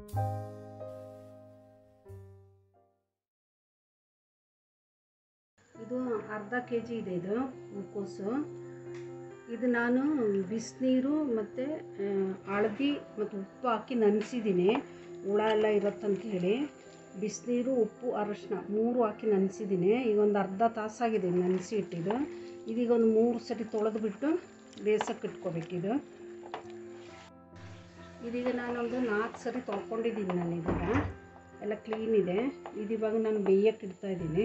ಇದು ಅರ್ಧ K G ಇದೆ ಇದು ಹೂಕೋಸು ಇದು ನಾನು ಬಿಸಿನೀರು ಮತ್ತು ಹಳದಿ ಮತ್ತು ಉಪ್ಪು ಹಾಕಿ ನೆನೆಸಿದ್ದೀನಿ ಹುಳ ಎಲ್ಲ ಇರುತ್ತಂತ ಹೇಳಿ ಬಿಸಿನೀರು ಉಪ್ಪು ಅರಶಿನ ಮೂರು ಹಾಕಿ ನೆನೆಸಿದ್ದೀನಿ ಈಗ ಒಂದು ಅರ್ಧ ತಾಸಾಗಿದೆ ನೆನೆಸಿ ಇಟ್ಟಿದ್ದು ಇದೀಗ ಒಂದು ಮೂರು ಸರಿ ತೊಳೆದು ಬಿಟ್ಟು ಬೇಸಕ್ಕೆ ಇಟ್ಕೋಬೇಕಿದು ಇದೀಗ ನಾನೊಂದು ನಾಲ್ಕು ಸರಿ ತೊಳ್ಕೊಂಡಿದ್ದೀನಿ ನಾನು ಇವಾಗ ಎಲ್ಲ ಕ್ಲೀನ್ ಇದೆ ಇದು ಇವಾಗ ನಾನು ಬೇಯಕ್ಕೆ ಇಡ್ತಾ ಇದ್ದೀನಿ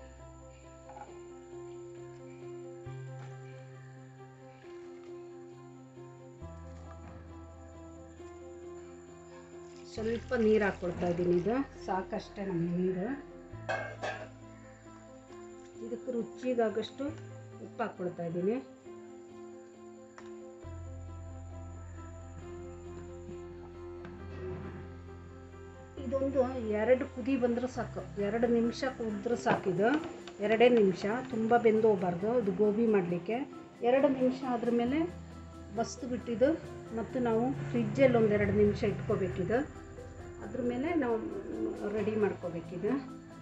ಸ್ವಲ್ಪ ನೀರು ಹಾಕ್ಕೊಳ್ತಾ ಇದ್ದೀನಿ ಇದು ಸಾಕಷ್ಟೇ ನಮಗೆ ನೀರು ಇದಕ್ಕೆ ರುಚಿಗಾಗಷ್ಟು ಉಪ್ಪು ಹಾಕ್ಕೊಳ್ತಾ ಇದ್ದೀನಿ ಇದೊಂದು ಎರಡು ಕುದಿ ಬಂದರೆ ಸಾಕು ಎರಡು ನಿಮಿಷ ಕುದ್ರೆ ಸಾಕಿದು ಎರಡೇ ನಿಮಿಷ ತುಂಬ ಬೆಂದು ಹೋಗ್ಬಾರ್ದು ಇದು ಗೋಬಿ ಮಾಡಲಿಕ್ಕೆ ಎರಡು ನಿಮಿಷ ಆದ್ರ ಮೇಲೆ ಬಸ್ತು ಬಿಟ್ಟಿದ್ದು ಮತ್ತು ನಾವು ಫ್ರಿಜ್ಜಲ್ಲಿ ಒಂದು ಎರಡು ನಿಮಿಷ ಇಟ್ಕೋಬೇಕಿದು ಅದ್ರ ಮೇಲೆ ನಾವು ರೆಡಿ ಮಾಡ್ಕೋಬೇಕಿದು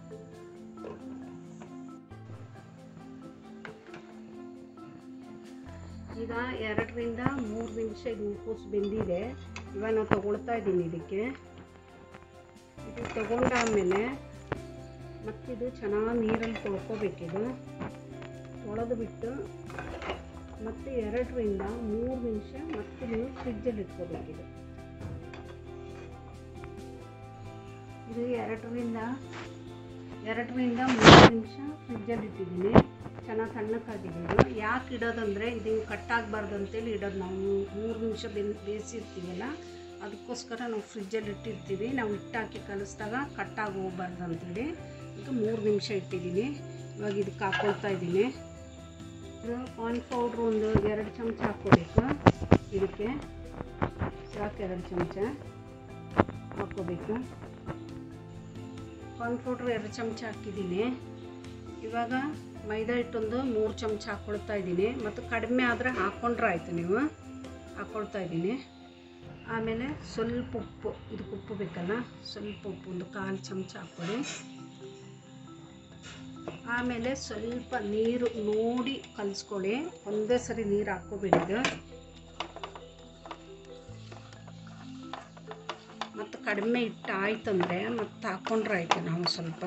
ಈಗ ಎರಡರಿಂದ ಮೂರು ನಿಮಿಷ ಇದು ಹೂಕೋಸು ಬೆಂದಿದೆ ಇವಾಗ ನಾನು ತಗೊಳ್ತಾ ಇದ್ದೀನಿ ಇದಕ್ಕೆ ಇದು ತಗೊಂಡಾದ್ಮೇಲೆ ಮತ್ತಿದು ಚೆನ್ನಾಗಿ ನೀರಲ್ಲಿ ತೊಳ್ಕೊಬೇಕಿದು ತೊಳೆದು ಬಿಟ್ಟು ಮತ್ತು ಎರಡರಿಂದ ಮೂರು ನಿಮಿಷ ಮತ್ತೆ ನೀವು ಫ್ರಿಜ್ಜಲ್ಲಿ ಇಟ್ಕೋಬೇಕಿದು ಇದು ಎರಡರಿಂದ ಎರಡರಿಂದ ಮೂರು ನಿಮಿಷ ಫ್ರಿಜ್ಜಲ್ಲಿ ಇಟ್ಟಿದ್ದೀನಿ ಚೆನ್ನಾಗಿ ತಣ್ಣಕ್ಕಾಗಿದೆ ಇದು ಯಾಕೆ ಇಡೋದಂದರೆ ಇದು ಕಟ್ಟಾಗಬಾರ್ದು ಅಂತೇಳಿ ಇಡೋದು ನಾವು ಮೂರು ನಿಮಿಷ ಬೆನ್ ಬೇಯಿಸಿರ್ತೀವಲ್ಲ ಅದಕ್ಕೋಸ್ಕರ ನಾವು ಫ್ರಿಜ್ಜಲ್ಲಿ ಇಟ್ಟಿರ್ತೀವಿ ನಾವು ಹಿಟ್ಟಾಕಿ ಕಲಿಸಿದಾಗ ಕಟ್ಟಾಗಿ ಹೋಗ್ಬಾರ್ದು ಅಂತೇಳಿ ಈಗ ಮೂರು ನಿಮಿಷ ಇಟ್ಟಿದ್ದೀನಿ ಇವಾಗ ಇದಕ್ಕೆ ಹಾಕ್ಕೊಳ್ತಾ ಇದ್ದೀನಿ ಇದು ಕಾರ್ನ್ ಪೌಡ್ರ್ ಒಂದು ಎರಡು ಚಮಚ ಹಾಕ್ಕೋಬೇಕು ಇದಕ್ಕೆ ಸಾಕು ಎರಡು ಚಮಚ ಹಾಕ್ಕೋಬೇಕು ಕಾರ್ನ್ ಪೌಡ್ರ್ ಎರಡು ಚಮಚ ಹಾಕಿದ್ದೀನಿ ಇವಾಗ ಮೈದಾ ಹಿಟ್ಟೊಂದು ಮೂರು ಚಮಚ ಹಾಕ್ಕೊಳ್ತಾ ಇದ್ದೀನಿ ಮತ್ತು ಕಡಿಮೆ ಆದರೆ ಹಾಕ್ಕೊಂಡ್ರೆ ಆಯಿತು ನೀವು ಹಾಕ್ಕೊಳ್ತಾ ಇದ್ದೀನಿ ಆಮೇಲೆ ಸ್ವಲ್ಪ ಉಪ್ಪು ಇದಕ್ಕೆ ಉಪ್ಪು ಬೇಕಲ್ಲ ಸ್ವಲ್ಪ ಉಪ್ಪು ಒಂದು ಕಾಲು ಚಮಚ ಹಾಕ್ಕೊಳ್ಳಿ ಆಮೇಲೆ ಸ್ವಲ್ಪ ನೀರು ನೋಡಿ ಕಲಿಸ್ಕೊಳ್ಳಿ ಒಂದೇ ಸರಿ ನೀರು ಹಾಕ್ಕೋಬೇಡಿದು ಮತ್ತು ಕಡಿಮೆ ಹಿಟ್ಟು ಆಯ್ತಂದರೆ ಮತ್ತೆ ಹಾಕ್ಕೊಂಡ್ರೆ ಆಯಿತು ನಾವು ಸ್ವಲ್ಪ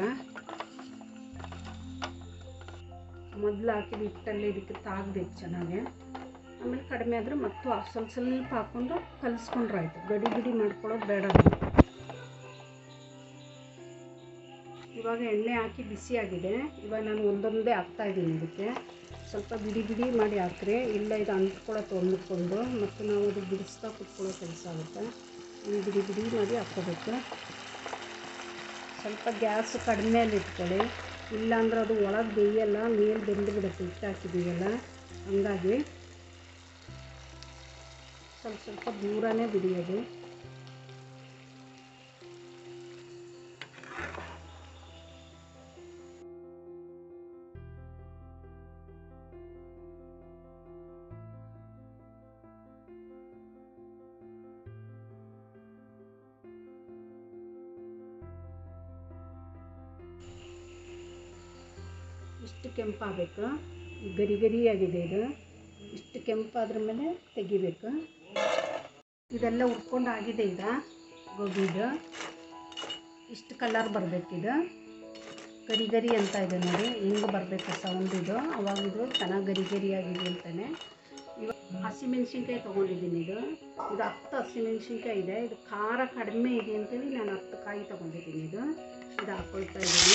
ಮೊದಲು ಹಾಕಿದ ಹಿಟ್ಟಲ್ಲಿ ಇದಕ್ಕೆ ತಾಗಬೇಕು ಚೆನ್ನಾಗಿ ಆಮೇಲೆ ಕಡಿಮೆ ಆದರೆ ಮತ್ತು ಸ್ವಲ್ಪ ಸ್ವಲ್ಪ ಹಾಕ್ಕೊಂಡು ಕಲಿಸ್ಕೊಂಡ್ರೆ ಆಯಿತು ಗಡಿ ಗಡಿ ಮಾಡ್ಕೊಳ್ಳೋದು ಬೇಡ ನಾವು ಇವಾಗ ಎಣ್ಣೆ ಹಾಕಿ ಬಿಸಿ ಆಗಿದೆ ಇವಾಗ ನಾನು ಒಂದೊಂದೇ ಹಾಕ್ತಾ ಇದ್ದೀನಿ ಇದಕ್ಕೆ ಸ್ವಲ್ಪ ಬಿಡಿ ಬಿಡಿ ಮಾಡಿ ಹಾಕ್ರಿ ಇಲ್ಲ ಇದು ಅಂಟ್ಕೊಳ್ಳೋಕೆ ಹೊಂದ್ಕೊಂಡು ಮತ್ತು ನಾವು ಅದು ಬಿಡಿಸ್ತಾ ಕುತ್ಕೊಳ್ಳೋ ಕೆಲಸ ಆಗುತ್ತೆ ಈ ಬಿಡಿ ಬಿಡಿ ಮಾಡಿ ಹಾಕ್ಕೋಬೇಕು ಸ್ವಲ್ಪ ಗ್ಯಾಸ್ ಕಡಿಮೆಯಲ್ಲಿ ಇಟ್ಕೊಳ್ಳಿ ಇಲ್ಲಾಂದ್ರೆ ಅದು ಒಳಗೆ ಬೇಯಲ್ಲ ಮೇಲೆ ಬೆಂದು ಬಿಡುತ್ತೆ ಹಿಟ್ಟು ಹಾಕಿದ್ದೀವಲ್ಲ ಹಂಗಾಗಿ ಸ್ವಲ್ಪ ಸ್ವಲ್ಪ ದೂರನೇ ಬಿಡಿಯೋದು ಇಷ್ಟು ಕೆಂಪಾಗಬೇಕು ಗರಿ ಗರಿಯಾಗಿದೆ ಇದು ಇಷ್ಟು ಕೆಂಪಾದ್ರ ಮೇಲೆ ತೆಗಿಬೇಕು ಇದೆಲ್ಲ ಉಟ್ಕೊಂಡು ಆಗಿದೆ ಈಗ ಗೋಬಿದು ಇಷ್ಟು ಕಲರ್ ಬರಬೇಕಿದು ಗರಿ ಗರಿ ಅಂತ ಇದೆ ನೋಡಿ ಹಿಂಗೆ ಬರಬೇಕು ಸೌಂಡ್ ಇದು ಅವಾಗ ಇದು ಚೆನ್ನಾಗಿ ಗರಿ ಗರಿ ಆಗಿದೆ ಅಂತಾನೆ ಇವಾಗ ಹಸಿಮೆಣ್ಸಿನ್ಕಾಯಿ ತೊಗೊಂಡಿದ್ದೀನಿ ಇದು ಇದು ಹತ್ತು ಹಸಿಮೆಣ್ಸಿನ್ಕಾಯಿ ಇದೆ ಇದು ಖಾರ ಕಡಿಮೆ ಇದೆ ಅಂತೇಳಿ ನಾನು ಹತ್ತು ಕಾಯಿ ತೊಗೊಂಡಿದ್ದೀನಿ ಇದು ಇದು ಹಾಕ್ಕೊಳ್ತಾ ಇದ್ದೀನಿ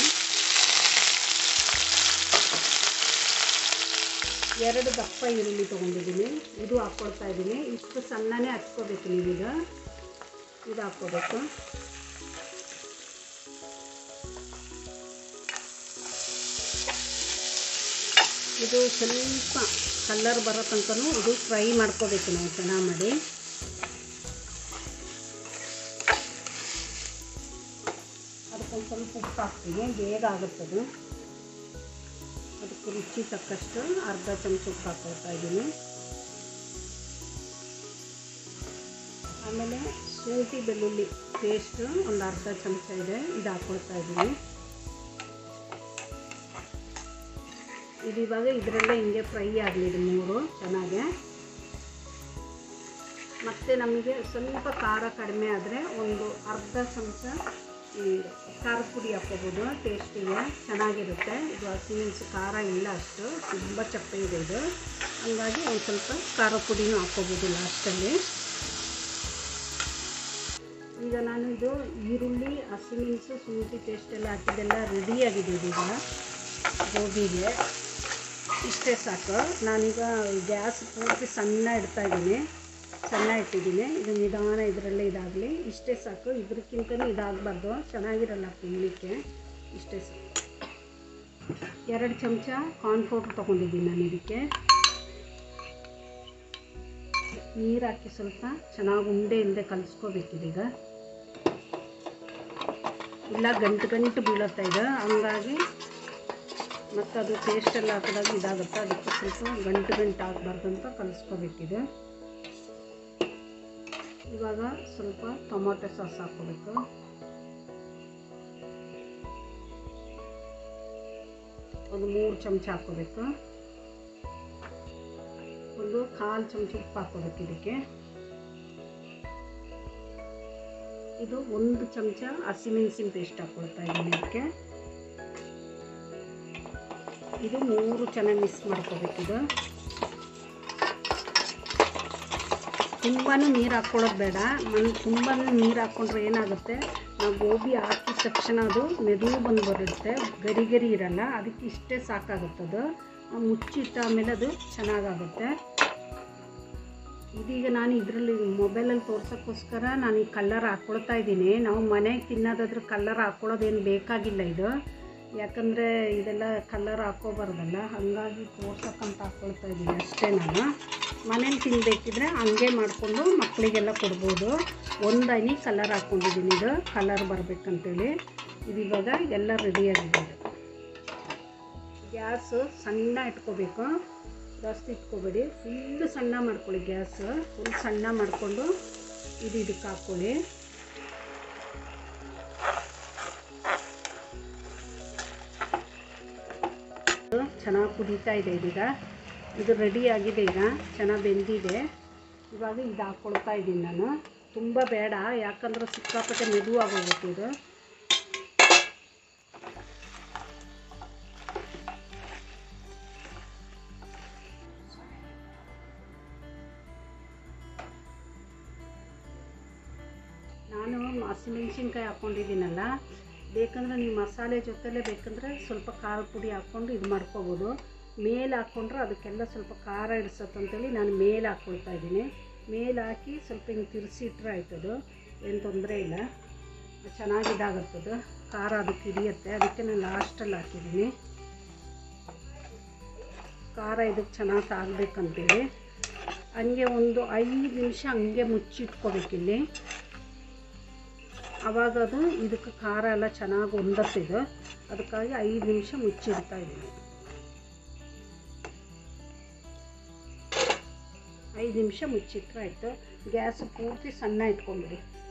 ಎರಡು ದಪ್ಪ ಈರುಳ್ಳಿ ತೊಗೊಂಡಿದ್ದೀನಿ ಇದು ಹಾಕ್ಕೊಳ್ತಾ ಇದ್ದೀನಿ ಇಷ್ಟು ಸಣ್ಣನೇ ಹಚ್ಕೋಬೇಕು ನೀವೀಗ ಇದು ಹಾಕ್ಕೋಬೇಕು ಇದು ಸ್ವಲ್ಪ ಕಲರ್ ಬರೋ ತನಕನೂ ಇದು ಫ್ರೈ ಮಾಡ್ಕೋಬೇಕು ನಾವು ಚೆನ್ನಾಗಿ ಮಾಡಿ ಅದಕ್ಕೊಂದು ಸ್ವಲ್ಪ ಉಪ್ಪು ಹಾಕ್ತೀನಿ ಬೇಗ ಆಗುತ್ತದು ಅದಕ್ಕೆ ರುಚಿ ತಕ್ಕಷ್ಟು ಅರ್ಧ ಚಮಚ ಉಪ್ಪು ಹಾಕ್ಕೊಳ್ತಾ ಇದ್ದೀನಿ ಆಮೇಲೆ ಶುಂಠಿ ಬೆಳ್ಳುಳ್ಳಿ ಪೇಸ್ಟ್ ಒಂದು ಅರ್ಧ ಚಮಚ ಇದೆ ಇದು ಹಾಕ್ಕೊಳ್ತಾ ಇದ್ದೀನಿ ಇದು ಇವಾಗ ಇದರಲ್ಲೇ ಹಿಂಗೆ ಫ್ರೈ ಆಗಲಿ ಇದು ಮೂರು ಚೆನ್ನಾಗೆ ಮತ್ತು ನಮಗೆ ಸ್ವಲ್ಪ ಖಾರ ಕಡಿಮೆ ಆದರೆ ಒಂದು ಅರ್ಧ ಚಮಚ ಈ ಖಾರದ ಪುಡಿ ಹಾಕ್ಕೋಬೋದು ಟೇಸ್ಟಿಗೆ ಚೆನ್ನಾಗಿರುತ್ತೆ ಇದು ಹಸಿಮೆಣಸು ಖಾರ ಇಲ್ಲ ಅಷ್ಟು ತುಂಬ ಚಪ್ಪೆ ಇದೆ ಇದು ಹಂಗಾಗಿ ಒಂದು ಸ್ವಲ್ಪ ಖಾರ ಪುಡಿನೂ ಹಾಕ್ಕೋಬೋದು ಲಾಸ್ಟಲ್ಲಿ ಈಗ ನಾನು ಇದು ಈರುಳ್ಳಿ ಹಸಿಮೆಣಸು ಶುಂಠಿ ಪೇಸ್ಟ್ ಎಲ್ಲ ಹಾಕಿದ್ದೆಲ್ಲ ರೆಡಿಯಾಗಿದೆ ಇದೀಗ ಗೋಬಿಗೆ ಇಷ್ಟೇ ಸಾಕು ನಾನೀಗ ಗ್ಯಾಸ್ ಪೂರ್ತಿ ಸಣ್ಣ ಇಡ್ತಾ ಇದ್ದೀನಿ ಸಣ್ಣ ಇಟ್ಟಿದ್ದೀನಿ ಇದು ನಿಧಾನ ಇದರಲ್ಲೇ ಇದಾಗಲಿ ಇಷ್ಟೇ ಸಾಕು ಇದಕ್ಕಿಂತಲೂ ಇದಾಗಬಾರ್ದು ಚೆನ್ನಾಗಿರಲ್ಲ ತಿನ್ನಲಿಕ್ಕೆ ಇಷ್ಟೇ ಸಾಕು ಎರಡು ಚಮಚ ಕಾರ್ನ್ಫ್ಲೋರ್ ತೊಗೊಂಡಿದ್ದೀನಿ ನಾನು ಇದಕ್ಕೆ ನೀರು ಹಾಕಿ ಸ್ವಲ್ಪ ಚೆನ್ನಾಗಿ ಉಂಡೆ ಇಲ್ಲದೆ ಕಲಿಸ್ಕೋಬೇಕಿದೀಗ ಇಲ್ಲ ಗಂಟು ಗಂಟು ಬೀಳುತ್ತೆ ಇದು ಹಂಗಾಗಿ ಮತ್ತು ಅದು ಪೇಸ್ಟ್ ಎಲ್ಲ ಹಾಕಿದಾಗ ಇದಾಗುತ್ತೆ ಅದಕ್ಕೆ ಸ್ವಲ್ಪ ಗಂಟು ಗಂಟು ಆಗಬಾರ್ದು ಅಂತ ಕಲಿಸ್ಕೋಬೇಕಿದೆ ಇವಾಗ ಸ್ವಲ್ಪ ಟೊಮೊಟೊ ಸಾಸ್ ಹಾಕೋಬೇಕು ಒಂದು ಮೂರು ಚಮಚ ಹಾಕೋಬೇಕು ಒಂದು ಕಾಲು ಚಮಚ ಉಪ್ಪು ಹಾಕೋಬೇಕು ಇದಕ್ಕೆ ಇದು ಒಂದು ಚಮಚ ಹಸಿಮೆಣಸಿನ ಪೇಸ್ಟ್ ಹಾಕ್ಕೊಳ್ತಾ ಇದ್ದೀನಿ ಇದಕ್ಕೆ ಇದು ಮೂರು ಚೆನ್ನಾಗಿ ಮಿಕ್ಸ್ ಮಾಡ್ಕೋಬೇಕು ಇದು ತುಂಬಾ ನೀರು ಹಾಕ್ಕೊಳ್ಳೋದು ಬೇಡ ಮನ್ ತುಂಬಾ ನೀರು ಹಾಕ್ಕೊಂಡ್ರೆ ಏನಾಗುತ್ತೆ ನಾವು ಗೋಬಿ ಹಾಕಿದ ತಕ್ಷಣ ಅದು ಮೆದು ಬಂದು ಬರುತ್ತೆ ಗರಿ ಗರಿ ಇರಲ್ಲ ಅದಕ್ಕೆ ಇಷ್ಟೇ ಸಾಕಾಗುತ್ತದು ಮುಚ್ಚಿಟ್ಟ ಆಮೇಲೆ ಅದು ಚೆನ್ನಾಗಾಗುತ್ತೆ ಇದೀಗ ನಾನು ಇದರಲ್ಲಿ ಮೊಬೈಲಲ್ಲಿ ತೋರ್ಸೋಕ್ಕೋಸ್ಕರ ನಾನು ಈ ಕಲ್ಲರ್ ಹಾಕ್ಕೊಳ್ತಾ ಇದ್ದೀನಿ ನಾವು ಮನೆಗೆ ತಿನ್ನೋದಾದ್ರೆ ಕಲ್ಲರ್ ಹಾಕ್ಕೊಳ್ಳೋದೇನು ಬೇಕಾಗಿಲ್ಲ ಇದು ಯಾಕಂದರೆ ಇದೆಲ್ಲ ಕಲ್ಲರ್ ಹಾಕ್ಕೋಬಾರ್ದಲ್ಲ ಹಾಗಾಗಿ ತೋರ್ಸಕ್ಕಂತ ಹಾಕ್ಕೊಳ್ತಾ ಇದ್ದೀನಿ ಅಷ್ಟೇ ನಾನು ಮನೇಲಿ ತಿನ್ನಬೇಕಿದ್ರೆ ಹಂಗೆ ಮಾಡಿಕೊಂಡು ಮಕ್ಕಳಿಗೆಲ್ಲ ಕೊಡ್ಬೋದು ಒಂದು ಹನಿ ಕಲರ್ ಹಾಕ್ಕೊಂಡಿದ್ದೀನಿ ಇದು ಕಲರ್ ಬರಬೇಕಂತೇಳಿ ಇದು ಇವಾಗ ಎಲ್ಲ ರೆಡಿಯಾಗಿದೆ ಗ್ಯಾಸು ಸಣ್ಣ ಇಟ್ಕೋಬೇಕು ಜಾಸ್ತಿ ಇಟ್ಕೋಬೇಡಿ ಫುಲ್ ಸಣ್ಣ ಮಾಡ್ಕೊಳ್ಳಿ ಗ್ಯಾಸ್ ಫುಲ್ ಸಣ್ಣ ಮಾಡಿಕೊಂಡು ಇದು ಇದಕ್ಕೆ ಹಾಕ್ಕೊಳ್ಳಿ ಚೆನ್ನಾಗಿ ಕುದೀತಾ ಇದೆ ಇದೀಗ ಇದು ರೆಡಿ ಆಗಿದೆ ಈಗ ಚೆನ್ನಾಗಿ ಬೆಂದಿದೆ ಇವಾಗ ಇದು ಹಾಕ್ಕೊಳ್ತಾ ಇದ್ದೀನಿ ನಾನು ತುಂಬ ಬೇಡ ಯಾಕಂದ್ರೆ ಸಿಕ್ಕಾಪಟ್ಟೆ ಮೆದುವಾಗೋಗುತ್ತೆ ಇದು ನಾನು ಹಸಿಮೆಣ್ಸಿನ್ಕಾಯಿ ಹಾಕ್ಕೊಂಡಿದ್ದೀನಲ್ಲ ಬೇಕಂದ್ರೆ ನೀವು ಮಸಾಲೆ ಜೊತೆಲೇ ಬೇಕಂದ್ರೆ ಸ್ವಲ್ಪ ಖಾರ ಪುಡಿ ಹಾಕ್ಕೊಂಡು ಇದು ಮಾಡ್ಕೋಬೋದು ಮೇಲೆ ಹಾಕ್ಕೊಂಡ್ರೆ ಅದಕ್ಕೆಲ್ಲ ಸ್ವಲ್ಪ ಖಾರ ಇಡ್ಸತ್ತಂತೇಳಿ ನಾನು ಮೇಲೆ ಹಾಕ್ಕೊಳ್ತಾ ಇದ್ದೀನಿ ಮೇಲೆ ಹಾಕಿ ಸ್ವಲ್ಪ ಹಿಂಗೆ ತಿರ್ಸಿ ಇಟ್ಟರೆ ಆಯ್ತದು ಏನು ತೊಂದರೆ ಇಲ್ಲ ಚೆನ್ನಾಗಿ ಇದಾಗುತ್ತದು ಖಾರ ಅದಕ್ಕೆ ಹಿಡಿಯುತ್ತೆ ಅದಕ್ಕೆ ನಾನು ಲಾಸ್ಟಲ್ಲಿ ಹಾಕಿದ್ದೀನಿ ಖಾರ ಇದಕ್ಕೆ ಚೆನ್ನಾಗಿ ತಾಗಬೇಕಂತೇಳಿ ಹಂಗೆ ಒಂದು ಐದು ನಿಮಿಷ ಹಂಗೆ ಮುಚ್ಚಿಟ್ಕೋಬೇಕಿಲ್ಲಿ ಆವಾಗ ಅದು ಇದಕ್ಕೆ ಖಾರ ಎಲ್ಲ ಚೆನ್ನಾಗಿ ಹೊಂದಸಿದೆ ಅದಕ್ಕಾಗಿ ಐದು ನಿಮಿಷ ಮುಚ್ಚಿಡ್ತಾ ಇದ್ದೀನಿ ಐದು ನಿಮಿಷ ಮುಚ್ಚಿಟ್ರೆ ಆಯಿತು ಗ್ಯಾಸ್ ಪೂರ್ತಿ ಸಣ್ಣ ಇಟ್ಕೊಂಬಿಡಿ